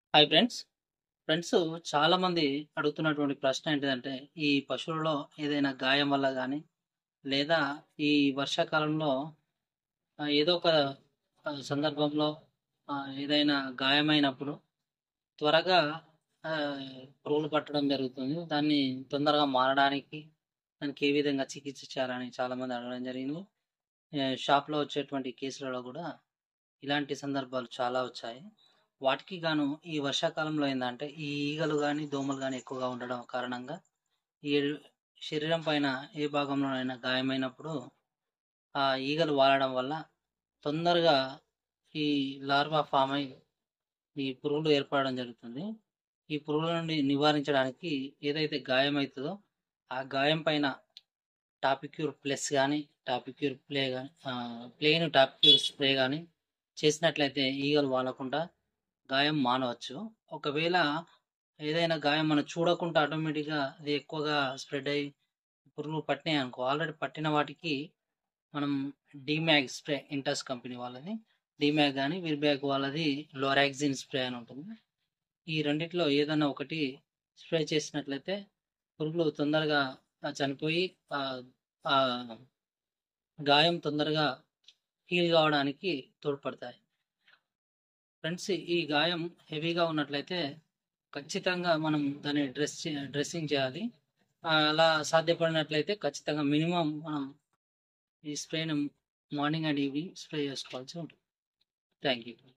Hi friends. Friends చాలామంది అడుగుతున్నటువంటి ప్రశ్న ఏంటిదంటే, ఈ పశువులలో ఏదైనా గాయం వల్ల గానీ, లేదా ఈ వర్షాకాలంలో ఆహ్, ఏదో ఒక ఆహ్, సందర్భంలో ఆహ్, ఏదైనా గాయమైనప్పుడు త్వరగా ఆహ్, పురుగులు పట్టడం జరుగుతుంది. దాన్ని తొందరగా మారడానికి దానికి ఏ విధంగా చికిత్స చేయాలని చాలామంది అడగడం జరిగింది. ఆహ్, షాప్‌లో వచ్చేటువంటి కేసులలో గూడా ఇలాంటి సందర్భాలు చాలా వచ్చాయి. వాటికి గాను ఈ వర్షాకాలంలో ఏందంటే, ఈ ఈగలు గానీ, దోమలు గానీ ఎక్కువగా ఉండడం కారణంగా ఈ శరీరం పైన ఏ భాగంలోనైనా గాయమైనప్పుడు ఆ ఈగలు వాలడం వల్ల తొందరగా ఈ లార్వా ఫార్మ్ అయ్యి ఈ పురుగులు ఏర్పడడం జరుగుతుంది. ఈ పురుగుల నుండి నివారించడానికి ఏదైతే గాయమైతదో, ఆ గాయం పైన టాపిక్యూర్ ప్లస్ గానీ, టాపిక్యూర్ ప్లే గానీ ఆహ్, ప్లెయిన్ టాపిక్యూర్ స్ప్రే గానీ చేసినట్లయితే ఈగలు వాలకుండా గాయం మానవచ్చు. ఒకవేళ ఏదైనా గాయం మనం చూడకుండా ఆటోమేటిక్‌గా అది ఎక్కువగా స్ప్రెడ్ అయ్యి పురుగులు పట్టినాయనుకో, ఆల్రెడీ పట్టిన వాటికి మనం డీమ్యాగ్ స్ప్రే ఇంటస్ కంపెనీ వాళ్ళది. డీమ్యాగ్ గానీ, విర్బ్యాక్ వాళ్ళది లోరాక్సిన్ స్ప్రే అని ఉంటుంది. ఈ రెండిట్లో ఏదన్నా ఒకటి స్ప్రే చేసినట్లయితే పురుగులు తొందరగా ఆహ్, చనిపోయి ఆహ్, ఆహ్, గాయం తొందరగా హీల్ కావడానికి తోడ్పడతాయి. ఫ్రెండ్స్ ఈ గాయం హెవీగా ఉన్నట్లయితే ఖచ్చితంగా మనం దాన్ని డ్రెస్ చే డ్రెస్సింగ్ చేయాలి. ఆహ్, అలా సాధ్యపడినట్లయితే ఖచ్చితంగా మినిమమ్ మనం ఈ స్ప్రేను మార్నింగ్ అండ్ ఈవినింగ్ స్ప్రే చేసుకోవాల్సి ఉంటుంది. Thank you.